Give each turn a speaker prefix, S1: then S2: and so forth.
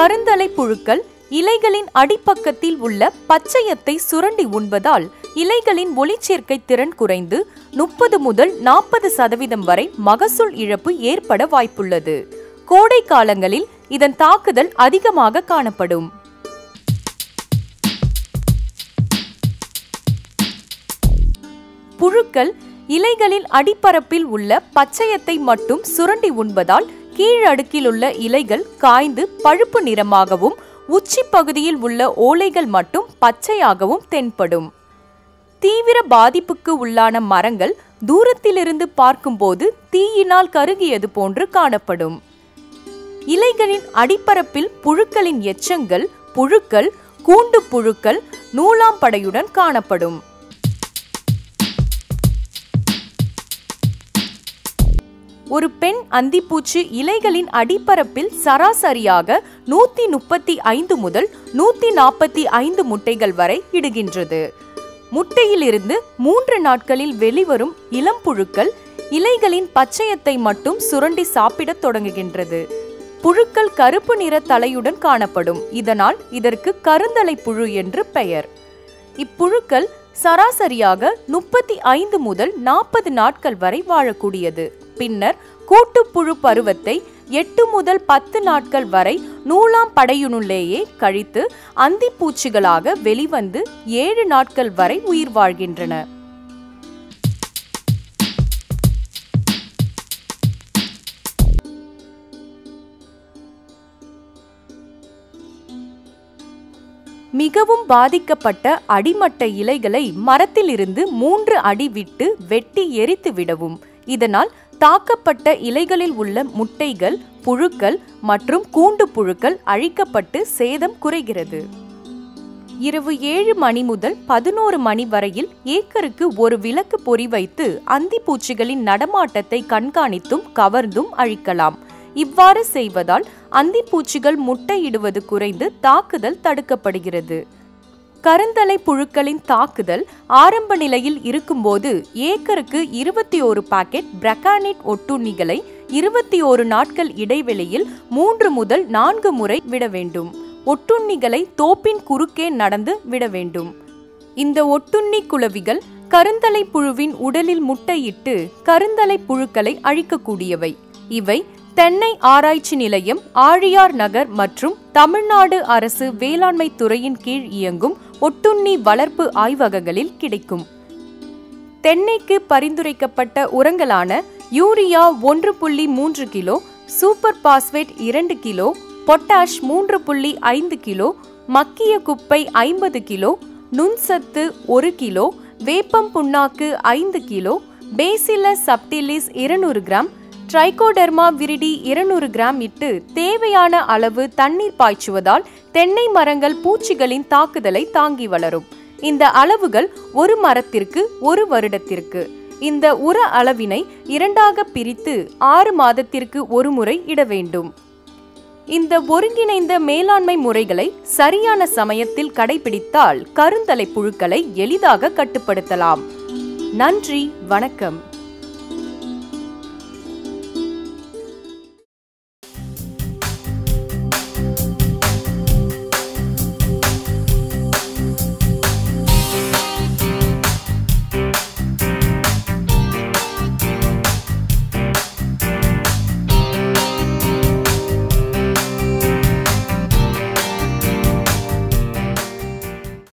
S1: கருந்தலை புழுக்கள் இலைகளின் அடிப்பக்கத்தில் உள்ள பச்சையத்தை சுரண்டி உண்பதால் இலைகளின் ஒளிச்சேர்க்கை திறன் குறைந்து முப்பது முதல் நாற்பது சதவீதம் வரை மகசூல் இழப்பு ஏற்பட வாய்ப்புள்ளது கோடை காலங்களில் இதன் தாக்குதல் அதிகமாக காணப்படும் புழுக்கள் இலைகளின் அடிப்பரப்பில் உள்ள பச்சையத்தை மட்டும் சுரண்டி உண்பதால் கீழடுக்கில் உள்ள இலைகள் காய்ந்து பழுப்பு நிறமாகவும் உச்சி பகுதியில் உள்ள ஓலைகள் மட்டும் பச்சையாகவும் தென்படும் தீவிர பாதிப்புக்கு உள்ளான மரங்கள் தூரத்திலிருந்து பார்க்கும்போது தீயினால் கருகியது போன்று காணப்படும் இலைகளின் அடிப்பரப்பில் புழுக்களின் எச்சங்கள் புழுக்கள் கூண்டு புழுக்கள் நூலாம்படையுடன் காணப்படும் ஒரு பெண் அந்திப்பூச்சி இலைகளின் அடிப்பரப்பில் சராசரியாக நூத்தி முப்பத்தி ஐந்து முதல் நூத்தி நாற்பத்தி ஐந்து முட்டைகள் வரை இடுகின்றது முட்டையிலிருந்து மூன்று நாட்களில் வெளிவரும் இளம் புழுக்கள் இலைகளின் பச்சையத்தை மட்டும் சுரண்டி சாப்பிடத் தொடங்குகின்றது புழுக்கள் கருப்பு நிற தலையுடன் காணப்படும் இதனால் இதற்கு கருந்தலை புழு என்று பெயர் இப்புழுக்கள் சராசரியாக முப்பத்தி ஐந்து முதல் நாற்பது நாட்கள் வரை வாழக்கூடியது பின்னர் கூட்டுப்புழு பருவத்தை எட்டு முதல் பத்து நாட்கள் வரை நூலாம் படையுனுள்ளேயே கழித்து அந்திப்பூச்சிகளாக வெளிவந்து ஏழு நாட்கள் வரை உயிர் வாழ்கின்றன மிகவும் பாதிக்கப்பட்ட அடிமட்ட இலைகளை மரத்திலிருந்து மூன்று அடி விட்டு வெட்டி எரித்து விடவும் இதனால் தாக்கப்பட்ட இலைகளில் உள்ள முட்டைகள் புழுக்கள் மற்றும் கூண்டு புழுக்கள் அழிக்கப்பட்டு சேதம் குறைகிறது இரவு ஏழு மணி முதல் பதினோரு மணி வரையில் ஏக்கருக்கு ஒரு விளக்கு பொறி வைத்து அந்திப்பூச்சிகளின் நடமாட்டத்தை கண்காணித்தும் கவர்ந்தும் அழிக்கலாம் இவ்வாறு செய்வதால் அந்திப்பூச்சிகள் முட்டையிடுவது குறைந்து தாக்குதல் தடுக்கப்படுகிறது கருந்தலை புழுக்களின் தாக்குதல் ஆரம்ப நிலையில் இருக்கும்போது ஏக்கருக்கு இருபத்தி ஒரு பாக்கெட் பிரகானிட் ஒட்டுண்ணிகளை இருபத்தி ஒரு நாட்கள் இடைவெளியில் மூன்று முதல் நான்கு முறை விட வேண்டும் ஒட்டுண்ணிகளை தோப்பின் குறுக்கே நடந்து விட வேண்டும் இந்த ஒட்டுண்ணி குளவிகள் கருந்தலை புழுவின் உடலில் முட்டையிட்டு கருந்தலை புழுக்களை அழிக்கக்கூடியவை இவை தென்னை ஆராய்ச்சி நிலையம் ஆழியார் நகர் மற்றும் தமிழ்நாடு அரசு வேளாண்மை துறையின் கீழ் இயங்கும் ஒட்டுண்ணி வளர்ப்பு ஆய்வகங்களில் கிடைக்கும் தென்னைக்கு பரிந்துரைக்கப்பட்ட உரங்களான யூரியா ஒன்று புள்ளி மூன்று கிலோ சூப்பர் பாஸ்பேட் இரண்டு கிலோ பொட்டாஷ் மூன்று புள்ளி ஐந்து கிலோ மக்கிய குப்பை ஐம்பது கிலோ நுண்சத்து ஒரு கிலோ வேப்பம் புண்ணாக்கு ஐந்து கிலோ பேசிலஸ் சப்டிலிஸ் இருநூறு கிராம் ட்ரைகோடெர்மா விரிடி இருநூறு கிராம் இட்டு தேவையான அளவு தண்ணீர் பாய்ச்சுவதால் தென்னை மரங்கள் பூச்சிகளின் தாக்குதலை தாங்கி வளரும் இந்த அளவுகள் ஒரு மரத்திற்கு ஒரு வருடத்திற்கு இந்த உர அளவினை இரண்டாக பிரித்து ஆறு மாதத்திற்கு ஒரு முறை இட வேண்டும் இந்த ஒருங்கிணைந்த மேலாண்மை முறைகளை சரியான சமயத்தில் கடைபிடித்தால் கருந்தலை புழுக்களை எளிதாக கட்டுப்படுத்தலாம் நன்றி வணக்கம்